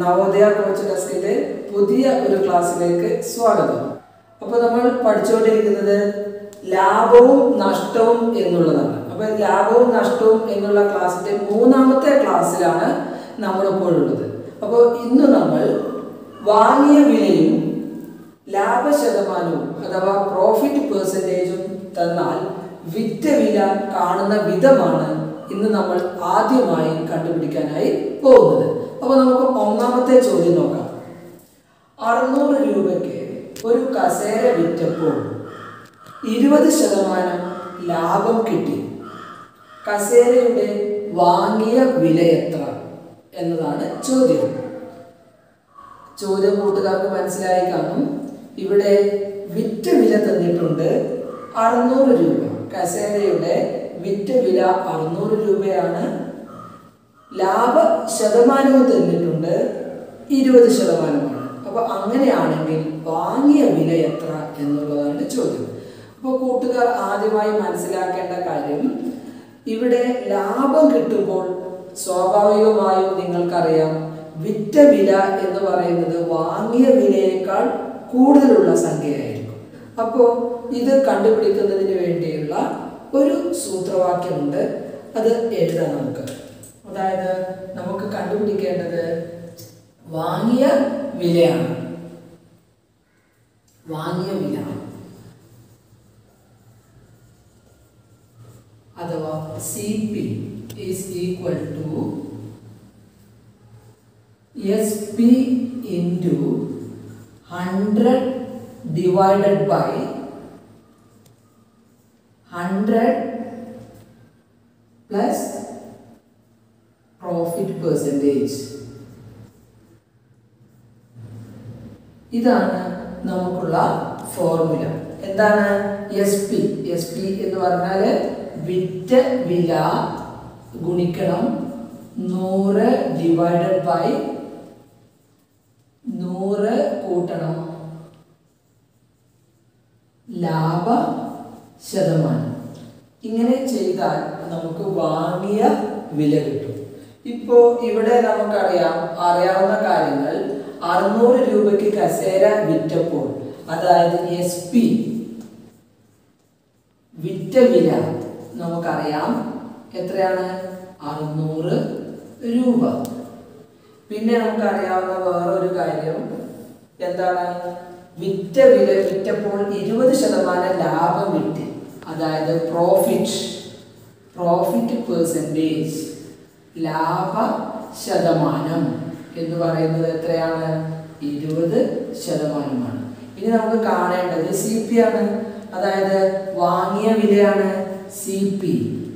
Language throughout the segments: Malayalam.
നവോദയ കോച്ച് ഡെസ്കിന്റെ പുതിയ ഒരു ക്ലാസ്സിലേക്ക് സ്വാഗതം അപ്പോൾ നമ്മൾ പഠിച്ചുകൊണ്ടിരിക്കുന്നത് ലാഭവും നഷ്ടവും എന്നുള്ളതാണ് അപ്പോൾ ലാഭവും നഷ്ടവും എന്നുള്ള ക്ലാസ്സിന്റെ മൂന്നാമത്തെ ക്ലാസ്സിലാണ് നമ്മളിപ്പോഴുള്ളത് അപ്പോൾ ഇന്ന് നമ്മൾ വാങ്ങിയ വിലയും ലാഭശതമാനവും അഥവാ പ്രോഫിറ്റ് പെർസെൻറ്റേജും തന്നാൽ വിറ്റ വില കാണുന്ന വിധമാണ് ഇന്ന് നമ്മൾ ആദ്യമായി കണ്ടുപിടിക്കാനായി പോകുന്നത് അപ്പോൾ നമുക്ക് ഒന്നാമത്തെ ചോദ്യം നോക്കാം അറുന്നൂറ് രൂപയ്ക്ക് ഒരു കസേര വിറ്റപ്പോൾ ഇരുപത് ശതമാനം ലാഭം കിട്ടി കസേരയുടെ വാങ്ങിയ വില എത്ര എന്നതാണ് ചോദ്യം ചോദ്യം കൂട്ടുകാർക്ക് മനസ്സിലായി കാണും ഇവിടെ വിറ്റ വില തന്നിട്ടുണ്ട് അറുന്നൂറ് രൂപ കസേരയുടെ വിറ്റ വില അറുന്നൂറ് രൂപയാണ് ലാഭ ശതമാനവും തന്നിട്ടുണ്ട് ഇരുപത് ശതമാനമാണ് അപ്പൊ അങ്ങനെയാണെങ്കിൽ വാങ്ങിയ വില എത്ര എന്നുള്ളതാണ് ചോദ്യം അപ്പോൾ കൂട്ടുകാർ ആദ്യമായി മനസ്സിലാക്കേണ്ട കാര്യം ഇവിടെ ലാഭം കിട്ടുമ്പോൾ സ്വാഭാവികമായും നിങ്ങൾക്കറിയാം വിറ്റ വില എന്ന് പറയുന്നത് വാങ്ങിയ വിലയേക്കാൾ കൂടുതലുള്ള സംഖ്യയായിരിക്കും അപ്പോൾ ഇത് കണ്ടുപിടിക്കുന്നതിന് വേണ്ടിയുള്ള ഒരു സൂത്രവാക്യമുണ്ട് അത് എഴുതാം നമുക്ക് അതായത് നമുക്ക് കണ്ടുപിടിക്കേണ്ടത് വാങ്ങിയ വിലയാണ് വാങ്ങിയ വില അഥവാ C P is equal to S P into hundred divided by hundred plus profit percentage ഇതാണ് നമുക്കുള്ള ഫോർമുല എന്താണ് എസ് പി എസ് പി എന്ന് പറഞ്ഞാൽ വിറ്റ വില ഗുണിക്കണം നൂറ് ഡിവൈഡഡ് ബൈ നൂറ് കൂട്ടണം ലാഭ ശതമാനം ഇങ്ങനെ ചെയ്താൽ നമുക്ക് വാങ്ങിയ വില കിട്ടും ഇപ്പോൾ ഇവിടെ നമുക്കറിയാം അറിയാവുന്ന കാര്യങ്ങൾ അറുന്നൂറ് രൂപയ്ക്ക് കസേര വിറ്റപ്പോൾ അതായത് എസ് പി വിറ്റ വില നമുക്കറിയാം എത്രയാണ് അറുന്നൂറ് രൂപ പിന്നെ നമുക്കറിയാവുന്ന വേറൊരു കാര്യം എന്താണ് വിറ്റ വില വിറ്റപ്പോൾ ഇരുപത് ശതമാനം ലാഭം കിട്ടി അതായത് പ്രോഫിറ്റ് പ്രോഫിറ്റ് പെർസെൻറ്റേജ് ലാഭ ശതമാനം എന്ന് പറയുന്നത് എത്രയാണ് ഇരുപത് ശതമാനമാണ് ഇനി നമുക്ക് കാണേണ്ടത് സി പി ആണ് അതായത് വാങ്ങിയ വിലയാണ് സി പി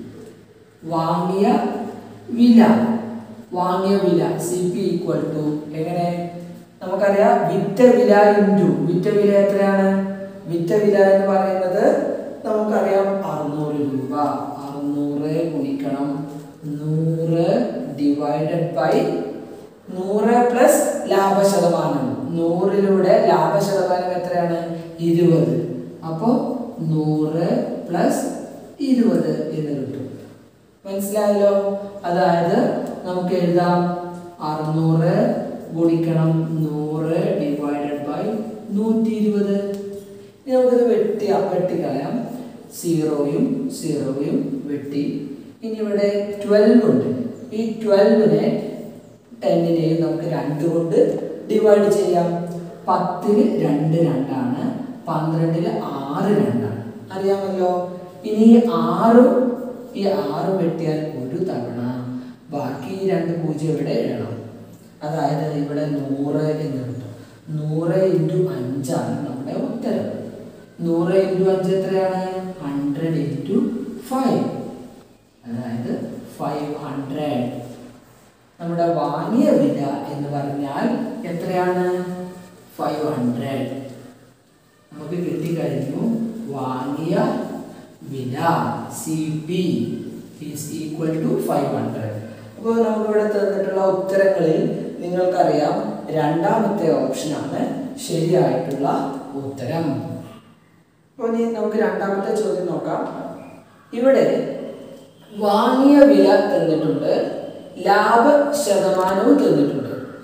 വാങ്ങിയ വില വാങ്ങിയ വില സി പി ഈക്വൽ ടു എങ്ങനെ നമുക്കറിയാം വിറ്റ വില ഇൻറ്റു വിറ്റ വില എത്രയാണ് വിറ്റ വില എന്ന് പറയുന്നത് നമുക്കറിയാം അറുന്നൂറ് രൂപ അറുന്നൂറ് ഗുണിക്കണം നൂറ് ഡിവൈഡഡ് ബൈ നൂറ് പ്ലസ് ലാഭശതമാനം നൂറിലൂടെ ലാഭശതമാനം എത്രയാണ് ഇരുപത് അപ്പോൾ നൂറ് പ്ലസ് ഇരുപത് എന്ന് കിട്ടും മനസ്സിലായല്ലോ അതായത് നമുക്ക് എഴുതാം അറുന്നൂറ് ഗുണിക്കണം നൂറ് ഡിവൈഡഡ് ബൈ നൂറ്റി ഇരുപത് ഇനി നമുക്കിത് വെട്ടി വെട്ടിക്കളയാം സീറോയും സീറോയും വെട്ടി ഇനി ഇവിടെ ട്വൽവ് ഉണ്ട് ഈ ട്വൽവിനെ ടെന്നിനെയും നമുക്ക് രണ്ട് കൊണ്ട് ഡിവൈഡ് ചെയ്യാം പത്തിന് രണ്ട് രണ്ടാണ് പന്ത്രണ്ടില് ആറ് രണ്ടാണ് അറിയാമല്ലോ ഇനി ഈ ആറും ഈ ആറ് വെട്ടിയാൽ ഒരു തവണ ബാക്കി ഈ രണ്ട് പൂജ്യം ഇവിടെ ഇടണം അതായത് ഇവിടെ നൂറ് എന്ന് കിട്ടും നൂറ് ഇൻറ്റു അഞ്ചാണ് നമ്മുടെ ഉത്തരം നൂറ് ഇൻറ്റു അഞ്ച് എത്രയാണ് ഹൺഡ്രഡ് ഇൻറ്റു ഫൈവ് അതായത് ഫൈവ് ഹൺഡ്രഡ് നമ്മുടെ വാങ്ങിയ വില എന്ന് പറഞ്ഞാൽ എത്രയാണ് ഫൈവ് ഹൺഡ്രഡ് നമുക്ക് കിട്ടിക്കഴിഞ്ഞു വാങ്ങിയ വില C P is equal to five hundred അപ്പോൾ നമുക്കിവിടെ തന്നിട്ടുള്ള ഉത്തരങ്ങളിൽ നിങ്ങൾക്കറിയാം രണ്ടാമത്തെ ഓപ്ഷനാണ് ശരിയായിട്ടുള്ള ഉത്തരം അപ്പോൾ ഇനി നമുക്ക് രണ്ടാമത്തെ ചോദ്യം നോക്കാം ഇവിടെ വാങ്ങിയ വില തന്നിട്ടുണ്ട് ലാഭ ശതമാനവും തന്നിട്ടുണ്ട്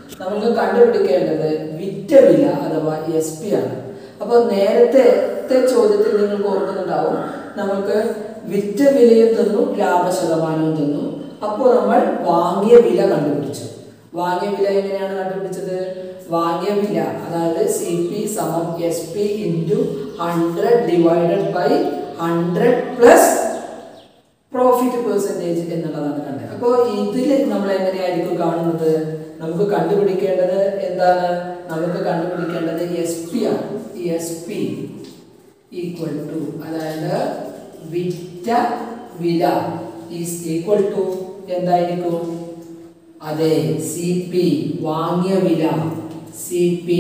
നമുക്ക് കണ്ടുപിടിക്കേണ്ടത് വിറ്റ വില അഥവാ എസ് പി ആണ് അപ്പോൾ നേരത്തെ ചോദ്യത്തിൽ നിങ്ങൾക്ക് ഓർക്കുന്നുണ്ടാവും നമുക്ക് വിറ്റ വിലയും തന്നു ലാഭശതമാനവും തന്നു അപ്പോൾ നമ്മൾ വാങ്ങിയ വില കണ്ടുപിടിച്ചു വാങ്ങിയ വില എങ്ങനെയാണ് കണ്ടുപിടിച്ചത് വാങ്ങിയ വില അതായത് സി പി സമം S P into hundred divided by hundred plus profit percentage എന്നുള്ളതാണ് കണ്ടത് അപ്പോൾ ഇതിൽ നമ്മൾ എങ്ങനെയായിരിക്കും കാണുന്നത് നമുക്ക് കണ്ടുപിടിക്കേണ്ടത് എന്താണ് നമുക്ക് കണ്ടുപിടിക്കേണ്ടത് എസ് പി ആണ് എസ് പി ഈക്വൽ ടു അതായത് വിറ്റ വില ഈസ് ഈക്വൽ ടു എന്തായിരിക്കും അതെ സി പി വാങ്ങിയ വില സി പി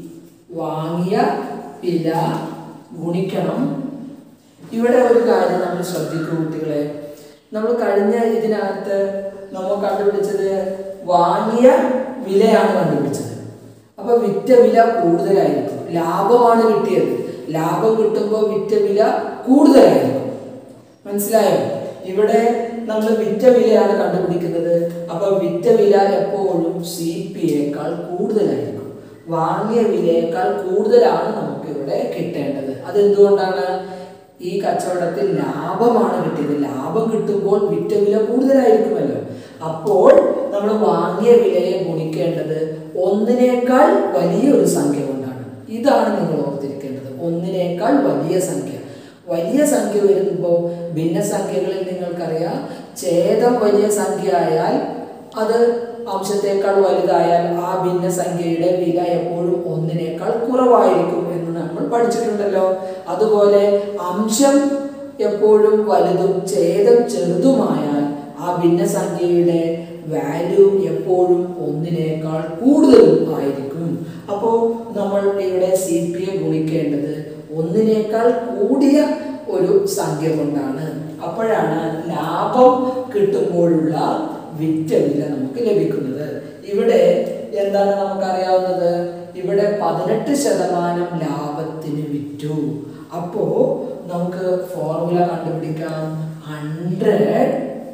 വാങ്ങിയ വില ഗുണിക്കണം ഇവിടെ ഒരു കാര്യം നമ്മൾ ശ്രദ്ധിക്കും കുട്ടികളെ നമ്മൾ കഴിഞ്ഞ ഇതിനകത്ത് നമ്മൾ കണ്ടുപിടിച്ചത് വാങ്ങിയ വിലയാണ് കണ്ടുപിടിച്ചത് അപ്പൊ വിറ്റ വില കൂടുതലായിരിക്കും ലാഭമാണ് കിട്ടിയത് ലാഭം കിട്ടുമ്പോൾ വിറ്റ വില കൂടുതലായിരിക്കും മനസ്സിലായോ ഇവിടെ നമ്മൾ വിറ്റ വിലയാണ് കണ്ടുപിടിക്കുന്നത് അപ്പൊ വിറ്റ വില എപ്പോഴും സി പിയേക്കാൾ കൂടുതലായിരിക്കും വാങ്ങിയ വിലയേക്കാൾ കൂടുതലാണ് നമുക്ക് ഇവിടെ കിട്ടേണ്ടത് അതെന്തുകൊണ്ടാണ് ഈ കച്ചവടത്തിൽ ലാഭമാണ് കിട്ടിയത് ലാഭം കിട്ടുമ്പോൾ വിറ്റ വില കൂടുതലായിരിക്കുമല്ലോ അപ്പോൾ നമ്മൾ വാങ്ങിയ വിലയെ ഗുണിക്കേണ്ടത് ഒന്നിനേക്കാൾ വലിയൊരു സംഖ്യ കൊണ്ടാണ് ഇതാണ് നിങ്ങൾ ഓർത്തിരിക്കേണ്ടത് ഒന്നിനേക്കാൾ വലിയ സംഖ്യ വലിയ സംഖ്യ വരുമ്പോൾ ഭിന്നസംഖ്യകളിൽ നിങ്ങൾക്കറിയാം ഛേദം വലിയ സംഖ്യ ആയാൽ അത് അംശത്തേക്കാൾ വലുതായാൽ ആ ഭിന്നസംഖ്യയുടെ വില എപ്പോഴും ഒന്നിനേക്കാൾ കുറവായിരിക്കും എന്ന് നമ്മൾ പഠിച്ചിട്ടുണ്ടല്ലോ അതുപോലെ അംശം എപ്പോഴും വലുതും ഛേദം ചെറുതുമായാൽ ആ ഭിന്നസംഖ്യയുടെ വാല്യൂ എപ്പോഴും ഒന്നിനേക്കാൾ കൂടുതലും ആയിരിക്കും അപ്പോൾ നമ്മൾ ഇവിടെ സി പി എ ഗുണിക്കേണ്ടത് ഒന്നിനേക്കാൾ കൂടിയ ഒരു സംഖ്യ കൊണ്ടാണ് അപ്പോഴാണ് ലാഭം കിട്ടുമ്പോഴുള്ള വിറ്റ വില നമുക്ക് ലഭിക്കുന്നത് ഇവിടെ എന്താണ് നമുക്കറിയാവുന്നത് ഇവിടെ പതിനെട്ട് ശതമാനം ലാഭത്തിന് വിറ്റു അപ്പോ നമുക്ക് ഫോർമുല കണ്ടുപിടിക്കാം ഹൺഡ്രഡ്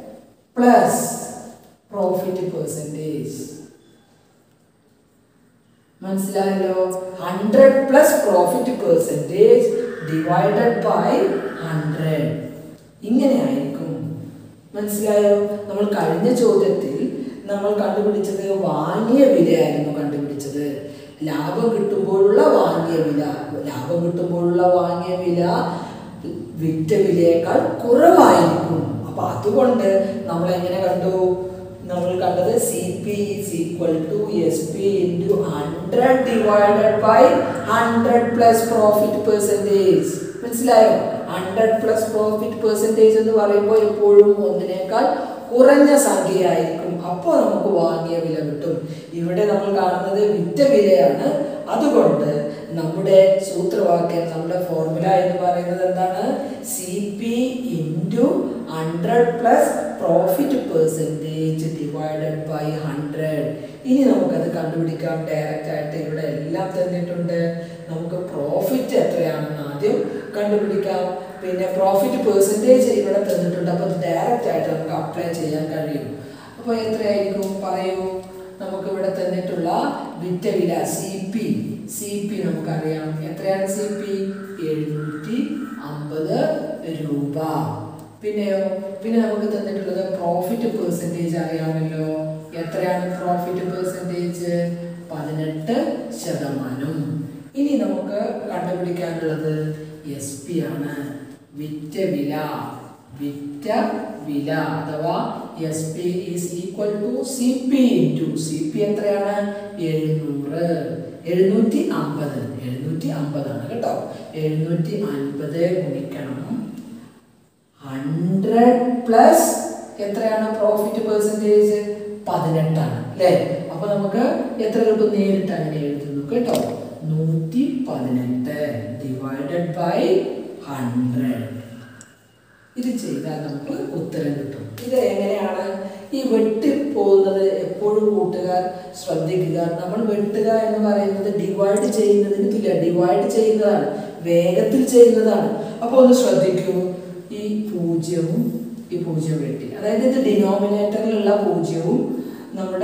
പ്ലസ് പ്രോഫിറ്റ് പെർസെൻറ്റേജ് മനസ്സിലായല്ലോ hundred plus profit percentage divided by hundred ഇങ്ങനെ ആയിരിക്കും മനസ്സിലായോ നമ്മൾ കഴിഞ്ഞ ചോദ്യത്തിൽ നമ്മൾ കണ്ടുപിടിച്ചത് വാങ്ങിയ വിലയായിരുന്നു കണ്ടുപിടിച്ചത് ലാഭം കിട്ടുമ്പോഴുള്ള വാങ്ങിയ വില ലാഭം കിട്ടുമ്പോഴുള്ള വാങ്ങിയ വില വിറ്റ വിലയേക്കാൾ കുറവായിരിക്കും അപ്പൊ അതുകൊണ്ട് നമ്മൾ എങ്ങനെ കണ്ടു നമ്മൾ കണ്ടത് C P is equal to S P into hundred divided by hundred plus profit percentage മനസ്സിലായോ ഹൺഡ്രഡ് പ്ലസ് പ്രോഫിറ്റ് പെർസെൻറ്റേജ് എന്ന് പറയുമ്പോൾ എപ്പോഴും ഒന്നിനേക്കാൾ കുറഞ്ഞ സംഖ്യയായിരിക്കും അപ്പോൾ നമുക്ക് വാങ്ങിയ വില കിട്ടും ഇവിടെ നമ്മൾ കാണുന്നത് വിറ്റ വിലയാണ് അതുകൊണ്ട് നമ്മുടെ സൂത്രവാക്യം നമ്മുടെ ഫോർമുല എന്ന് പറയുന്നത് എന്താണ് C P into hundred plus profit percentage divided by hundred ഇനി നമുക്കത് കണ്ടുപിടിക്കാം ഡയറക്റ്റ് ആയിട്ട് ഇവിടെ എല്ലാം തന്നിട്ടുണ്ട് നമുക്ക് പ്രോഫിറ്റ് എത്രയാണെന്ന് ആദ്യം കണ്ടുപിടിക്കാം പിന്നെ പ്രോഫിറ്റ് പെർസെൻറ്റേജ് ഇവിടെ തന്നിട്ടുണ്ട് അപ്പോൾ ഡയറക്റ്റ് ആയിട്ട് നമുക്ക് അപ്ലൈ ചെയ്യാൻ കഴിയും അപ്പോൾ എത്രയായിരിക്കും പറയൂ നമുക്ക് ഇവിടെ തന്നിട്ടുള്ള വിറ്റ വില സി പി സി പി നമുക്കറിയാം എത്രയാണ് സി പി എഴുന്നൂറ്റി അമ്പത് രൂപ പിന്നെയോ പിന്നെ നമുക്ക് തന്നിട്ടുള്ളത് പ്രോഫിറ്റ് പെർസെൻറ്റേജ് അറിയാമല്ലോ എത്രയാണ് പ്രോഫിറ്റ് പെർസെൻറ്റേജ് പതിനെട്ട് ശതമാനം ഇനി നമുക്ക് കണ്ടുപിടിക്കാനുള്ളത് എസ് പി ആണ് വിറ്റ വില വിറ്റ വില അഥവാ S P is equal to C P into C P എത്രയാണ് എഴുന്നൂറ് എഴുന്നൂറ്റി അമ്പത് എഴുന്നൂറ്റി അമ്പതാണ് കേട്ടോ എഴുന്നൂറ്റി അൻപത് ഗുണിക്കണം ഹൺഡ്രഡ് പ്ലസ് എത്രയാണ് പ്രോഫിറ്റ് പെർസെൻറ്റേജ് പതിനെട്ടാണ് അല്ലേ അപ്പൊ നമുക്ക് എത്ര കിട്ടും നേരിട്ട് അങ്ങനെ എഴുതുന്നു കേട്ടോ നൂറ്റി പതിനെട്ട് ഡിവൈഡഡ് ബൈ ഹൺഡ്രഡ് ഇത് ചെയ്താൽ നമുക്ക് ഉത്തരം കിട്ടും ഇത് എങ്ങനെയാണ് ഈ വെട്ടിപ്പോകുന്നത് എപ്പോഴും കൂട്ടുകാർ ശ്രദ്ധിക്കുക നമ്മൾ വെട്ടുക എന്ന് പറയുന്നത് ഡിവൈഡ് ചെയ്യുന്നതിന് തുല്യ ഡിവൈഡ് ചെയ്യുന്നതാണ് വേഗത്തിൽ ചെയ്യുന്നതാണ് അപ്പോൾ ഒന്ന് ശ്രദ്ധിക്കൂ ഈ പൂജ്യവും ഈ പൂജ്യം വെട്ടി അതായത് ഇത് ഡിനോമിനേറ്ററിലുള്ള പൂജ്യവും നമ്മുടെ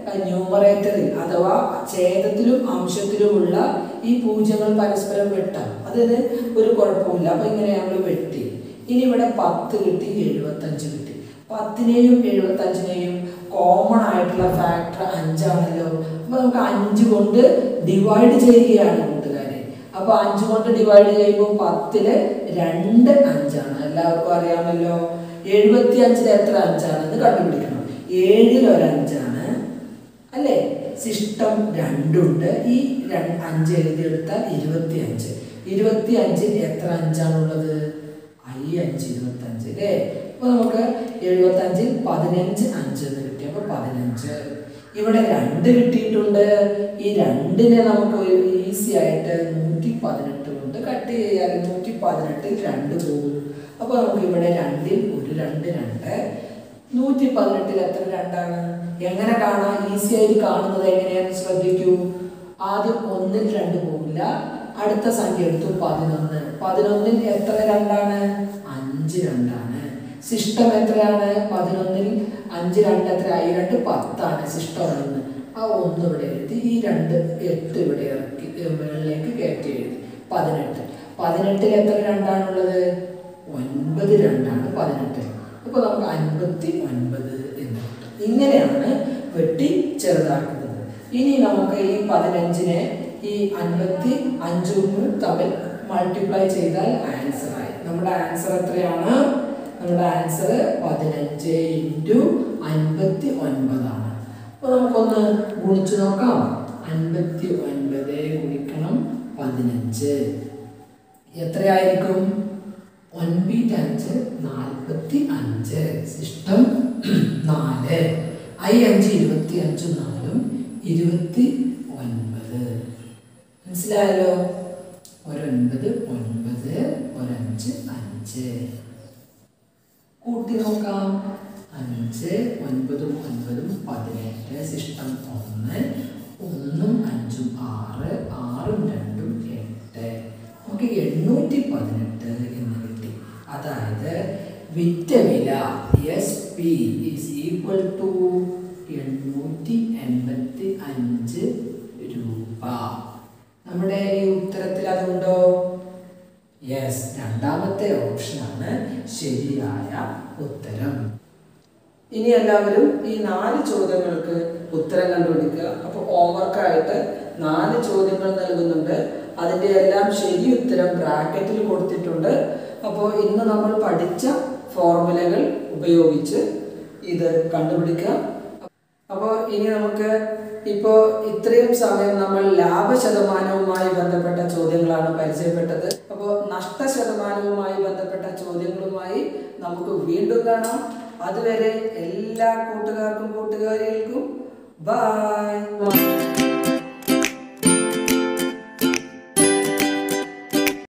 ന്യൂമറേറ്ററിൽ അഥവാ ഛേദത്തിലും അംശത്തിലുമുള്ള ഈ പൂജ്യങ്ങൾ പരസ്പരം വെട്ടാം അതിന് ഒരു കുഴപ്പമില്ല അപ്പൊ ഇങ്ങനെ നമ്മൾ വെട്ടി ഇനി ഇവിടെ പത്ത് കിട്ടി എഴുപത്തഞ്ച് കിട്ടി പത്തിനെയും എഴുപത്തഞ്ചിനെയും കോമൺ ആയിട്ടുള്ള ഫാക്ടർ അഞ്ചാണല്ലോ അപ്പൊ നമുക്ക് അഞ്ച് കൊണ്ട് ഡിവൈഡ് ചെയ്യുകയാണ് കൂട്ടുകാരെ അപ്പൊ അഞ്ച് കൊണ്ട് ഡിവൈഡ് ചെയ്യുമ്പോൾ പത്തില് രണ്ട് അഞ്ചാണ് എല്ലാവർക്കും അറിയാമല്ലോ എഴുപത്തി അഞ്ചിൽ എത്ര അഞ്ചാണെന്ന് കണ്ടുപിടിക്കണം ഏഴിൽ ഒരു അഞ്ചാണ് അല്ലേ ശിഷ്ടം രണ്ടുണ്ട് ഈ രണ്ട് അഞ്ച് എഴുതിയെടുത്താൽ ഇരുപത്തി അഞ്ച് ഇരുപത്തി അഞ്ചിൽ എത്ര അഞ്ചാണുള്ളത് ഐ അഞ്ച് ഇരുപത്തി അഞ്ച് അല്ലേ അപ്പൊ നമുക്ക് എഴുപത്തി അഞ്ചിൽ പതിനഞ്ച് അഞ്ച് എന്ന് കിട്ടി അപ്പൊ പതിനഞ്ച് ഇവിടെ രണ്ട് കിട്ടിയിട്ടുണ്ട് ഈ രണ്ടിനെ നമുക്ക് ഈസി ആയിട്ട് നൂറ്റി പതിനെട്ട് കൊണ്ട് കട്ട് ചെയ്യാൻ നൂറ്റി പതിനെട്ടിൽ രണ്ട് പോകും അപ്പൊ നമുക്ക് ഇവിടെ രണ്ടിൽ ഒരു രണ്ട് രണ്ട് നൂറ്റി പതിനെട്ടിൽ എത്ര രണ്ടാണ് എങ്ങനെ കാണാം ഈസി ആയിട്ട് കാണുന്നത് എങ്ങനെയാണെന്ന് ശ്രദ്ധിക്കൂ ആദ്യം ഒന്നിൽ രണ്ട് പോകില്ല അടുത്ത സംഖ്യ എടുത്തു പതിനൊന്ന് പതിനൊന്നിൽ എത്ര രണ്ടാണ് അഞ്ച് രണ്ടാണ് ശിഷ്ടം എത്രയാണ് പതിനൊന്നിൽ അഞ്ച് രണ്ട് എത്ര ഈ രണ്ട് പത്താണ് ശിഷ്ടം ഒന്ന് ആ ഒന്ന് ഇവിടെ എഴുതി ഈ രണ്ട് എട്ട് ഇവിടെ ഇറക്കി ഏ, മുകളിലേക്ക് കയറ്റി എഴുതി പതിനെട്ട് പതിനെട്ടിൽ എത്ര രണ്ടാണുള്ളത് ഒൻപത് രണ്ടാണ് പതിനെട്ട് അപ്പോൾ നമുക്ക് അൻപത്തി ഒൻപത് എന്ന് കിട്ടും ഇങ്ങനെയാണ് വെട്ടി ചെറുതാക്കുന്നത് ഇനി നമുക്ക് ഈ പതിനഞ്ചിനെ ഈ അൻപത്തി അഞ്ചും തമ്മിൽ മൾട്ടിപ്ലൈ ചെയ്താൽ ആൻസർ ആയി നമ്മുടെ ആൻസർ എത്രയാണ് നമ്മുടെ ആൻസർ പതിനഞ്ച് ഇൻറ്റു അൻപത്തി ഒൻപതാണ് അപ്പോൾ നമുക്കൊന്ന് ഗുണിച്ചു നോക്കാം അൻപത്തി ഒൻപത് ഗുണിക്കണം പതിനഞ്ച് എത്രയായിരിക്കും ഒൻപത് അഞ്ച് നാൽപ്പത്തി അഞ്ച് സിസ്റ്റം നാല് ഐ അഞ്ച് ഇരുപത്തി അഞ്ച് നാലും ഇരുപത്തി ഒൻപത് മനസ്സിലായല്ലോ ഒരൊൻപത് ഒൻപത് ഒരഞ്ച് അഞ്ച് കൂട്ടി നോക്കാം അഞ്ച് ഒൻപതും ഒൻപതും പതിനെട്ട് സിസ്റ്റം ഒന്ന് ഒന്നും അഞ്ചും ആറ് ആറും രണ്ടും എട്ട് നമുക്ക് എണ്ണൂറ്റി പതിനെട്ട് എന്ന് കിട്ടി അതായത് വിറ്റ വില S P is equal to എണ്ണൂറ്റി എൺപത്തി അഞ്ച് രൂപ നമ്മുടെ ഈ ഉത്തരത്തിൽ അതുണ്ടോ യെസ് രണ്ടാമത്തെ ഓപ്ഷനാണ് ശരിയായ ഉത്തരം ഇനി എല്ലാവരും ഈ നാല് ചോദ്യങ്ങൾക്ക് ഉത്തരം കണ്ടുപിടിക്കുക അപ്പോൾ ഹോംവർക്കായിട്ട് നാല് ചോദ്യങ്ങൾ നൽകുന്നുണ്ട് അതിൻ്റെ എല്ലാം ശരി ഉത്തരം ബ്രാക്കറ്റിൽ കൊടുത്തിട്ടുണ്ട് അപ്പോൾ ഇന്ന് നമ്മൾ പഠിച്ച ഫോർമുലകൾ ഉപയോഗിച്ച് ഇത് കണ്ടുപിടിക്കുക അപ്പോൾ ഇനി നമുക്ക് ഇപ്പോൾ ഇത്രയും സമയം നമ്മൾ ലാഭശതമാനവുമായി ബന്ധപ്പെട്ട ചോദ്യങ്ങളാണ് പരിചയപ്പെട്ടത് അപ്പോൾ നഷ്ടശതമാനവുമായി ബന്ധപ്പെട്ട ചോദ്യങ്ങളുമായി നമുക്ക് വീണ്ടും കാണാം അതുവരെ എല്ലാ കൂട്ടുകാർക്കും കൂട്ടുകാരികൾക്കും ബൈ